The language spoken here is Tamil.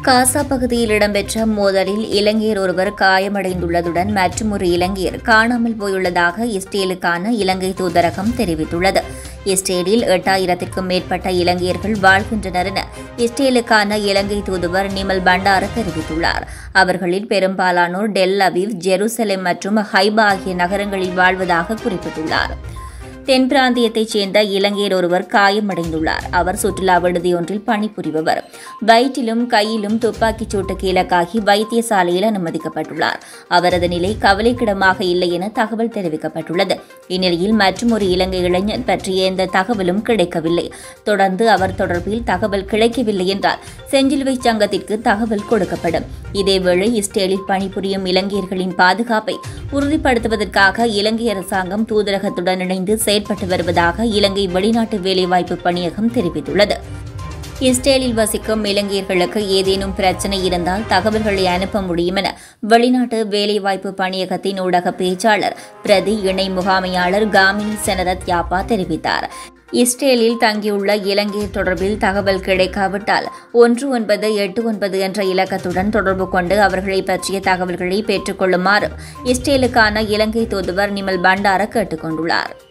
காசா பகுதியில் இடம்பெற்ற மோதலில் இலங்கையர் ஒருவர் காயமடைந்துள்ளதுடன் மற்றொரு இலங்கையர் காணாமல் போயுள்ளதாக இஸ்ரேலுக்கான இலங்கை தூதரகம் தெரிவித்துள்ளது இஸ்ரேலில் எட்டாயிரத்திற்கும் மேற்பட்ட இலங்கையர்கள் வாழ்கின்றனர் என இஸ்ரேலுக்கான இலங்கை தூதுவர் நிமல் பண்டார தெரிவித்துள்ளார் அவர்களில் பெரும்பாலானோர் டெல் அவீவ் ஜெருசலேம் மற்றும் ஹைபா ஆகிய நகரங்களில் வாழ்வதாக குறிப்பிட்டுள்ளார் தென் பிராந்தியத்தைச் சேர்ந்த இலங்கையர் ஒருவர் காயமடைந்துள்ளார் அவர் சுற்றுலா விடுதியொன்றில் பணிபுரிபவர் வயிற்றிலும் கையிலும் துப்பாக்கிச் சூட்டுக்கு இலக்காகி வைத்தியசாலையில் அனுமதிக்கப்பட்டுள்ளார் அவரது நிலை கவலைக்கிடமாக இல்லை என தகவல் தெரிவிக்கப்பட்டுள்ளது இந்நிலையில் மற்றொரு இலங்கை இளைஞர் பற்றிய எந்த தகவலும் கிடைக்கவில்லை தொடர்ந்து அவர் தொடர்பில் தகவல் கிடைக்கவில்லை என்றால் செஞ்சிலுவை சங்கத்திற்கு தகவல் கொடுக்கப்படும் இதேவேளை இஸ்ரேலில் பணிபுரியும் இலங்கையர்களின் பாதுகாப்பை உறுதிப்படுத்துவதற்காக இலங்கை அரசாங்கம் தூதரகத்துடன் இணைந்து செயற்பட்டு வருவதாக இலங்கை வெளிநாட்டு வேலைவாய்ப்பு பணியகம் தெரிவித்துள்ளது இஸ்ரேலில் வசிக்கும் இலங்கையர்களுக்கு ஏதேனும் பிரச்சினை இருந்தால் தகவல்களை அனுப்ப முடியும் என வெளிநாட்டு வேலைவாய்ப்பு பணியகத்தின் ஊடக பேச்சாளர் பிரதி இணை முகாமையாளர் காமினி செனரத் யாப்பா தெரிவித்தார் இஸ்ரேலில் தங்கியுள்ள இலங்கையர் தொடர்பில் தகவல் கிடைக்காவிட்டால் ஒன்று ஒன்பது எட்டு ஒன்பது என்ற இலக்கத்துடன் தொடர்பு கொண்டு அவர்களை பற்றிய தகவல்களை பெற்றுக் கொள்ளுமாறு இஸ்ரேலுக்கான இலங்கை தூதுவர் நிமல் பண்டார கேட்டுக் கொண்டுள்ளார்